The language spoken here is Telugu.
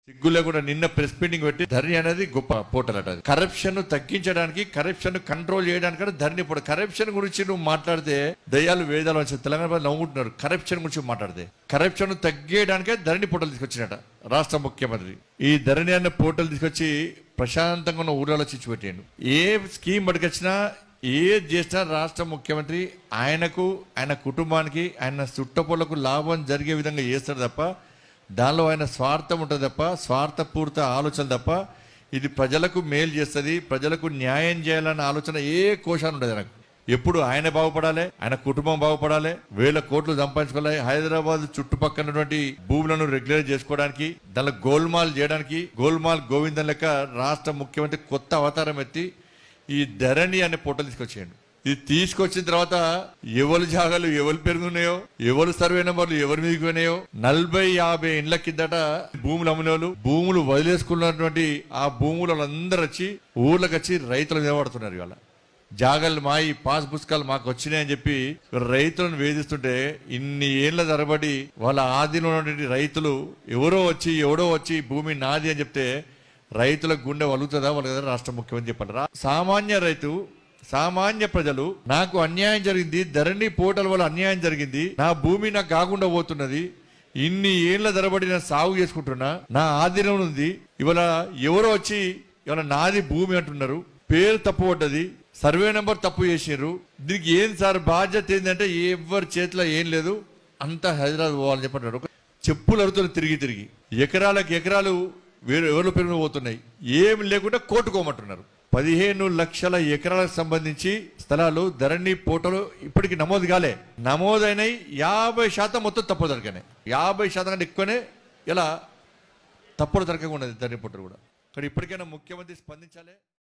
సిగ్గులో కూడా నిన్న ప్రెస్ మీటింగ్ పెట్టి ధరణి అనేది గొప్ప పోర్టల్ అట కరప్షన్ తగ్గించడానికి కరప్షన్ కంట్రోల్ చేయడానికి కూడా ధరణి పోర్టల్ కరప్షన్ గురించి నువ్వు మాట్లాడితే దయ్యాలు వేదాలు వచ్చి తెలంగాణ ప్రజలు నవ్వుకుంటున్నారు కరప్షన్ గురించి మాట్లాడితే కరప్షన్ తగ్గేయడానికే ధరణి పోర్టల్ తీసుకొచ్చినట రాష్ట్ర ముఖ్యమంత్రి ఈ ధరణి అనే పోర్టల్ తీసుకొచ్చి ప్రశాంతంగా ఉన్న ఊళ్ళలో చిచ్చు పెట్టాడు ఏ స్కీమ్ పట్టుకొచ్చినా ఏది చేసినా రాష్ట్ర ముఖ్యమంత్రి ఆయనకు ఆయన కుటుంబానికి ఆయన చుట్టపొలకు లాభం జరిగే విధంగా చేస్తాడు తప్ప దానిలో ఆయన స్వార్థం ఉంటుంది తప్ప స్వార్థపూరిత ఆలోచన తప్ప ఇది ప్రజలకు మేలు చేస్తుంది ప్రజలకు న్యాయం చేయాలన్న ఆలోచన ఏ కోశాన్ని ఉండదు నాకు ఎప్పుడు ఆయన బాగుపడాలి ఆయన కుటుంబం బాగుపడాలి వేల కోట్లు సంపాదించుకోవాలి హైదరాబాద్ చుట్టుపక్కల ఉన్నటువంటి భూములను రెగ్యులర్ చేసుకోవడానికి దానిలో గోల్మాల్ చేయడానికి గోల్మాల్ గోవిందం లెక్క రాష్ట్ర ముఖ్యమంత్రి కొత్త అవతారం ఎత్తి ఈ ధరణి అనే పోర్టల్ తీసుకొచ్చేయండి ఇది తీసుకొచ్చిన తర్వాత ఎవరి జాగాలు ఎవరు పెరుగున్నాయో ఎవరు సర్వే నెంబర్లు ఎవరి మీదకి పోయినాయో నలభై యాభై ఇండ్ల కిందట భూములు అమ్మినోళ్ళు భూములు వదిలేసుకున్నటువంటి ఆ భూములు అందరూ వచ్చి ఊర్లకు వచ్చి రైతులు నిలబడుతున్నారు ఇవాళ జాగాలు మాయి పాస్ పుస్తకాలు మాకు వచ్చినాయని చెప్పి రైతులను వేధిస్తుంటే ఇన్ని ఏళ్ల తరబడి వాళ్ళ ఆధీనంలో ఉన్నటువంటి రైతులు ఎవరో వచ్చి ఎవడో వచ్చి భూమి నాది అని చెప్తే రైతులకు గుండె వలుగుతుందా వాళ్ళ కదా రాష్ట్ర ముఖ్యమంత్రి చెప్పాలి రా- సామాన్య రైతు సామాన్య ప్రజలు నాకు అన్యాయం జరిగింది ధరణి పోటల వల్ల అన్యాయం జరిగింది నా భూమి నాకు కాకుండా పోతున్నది ఇన్ని ఏళ్ల తరబడి నేను సాగు చేసుకుంటున్నా నా ఆధీనం ఉంది ఇవాళ ఎవరో వచ్చి ఇవాళ నాది భూమి అంటున్నారు పేరు తప్పు పడ్డది సర్వే నెంబర్ తప్పు చేసిర్రు దీనికి ఏం సార్ బాధ్యత ఏంటంటే ఎవరి చేతిలో ఏం లేదు అంతా హైదరాబాద్ పోవాలని చెప్పంటారు చెప్పులు అడుగుతున్నారు తిరిగి తిరిగి ఎకరాలకు ఎకరాలు వేరు ఎవరు పెరుగు పోతున్నాయి ఏమి లేకుండా కోట్టుకోమంటున్నారు పదిహేను లక్షల ఎకరాలకు సంబంధించి స్థలాలు ధరణి పోటలు ఇప్పటికి నమోదు కాలే నమోదైనవి యాభై శాతం మొత్తం తప్పుడు దొరకనే యాభై శాతం కంటే ఎక్కువనే ఇలా తప్పుడు దొరకకుండా ఉన్నది ధరణి పోటలు కూడా కానీ ఇప్పటికైనా ముఖ్యమంత్రి స్పందించాలి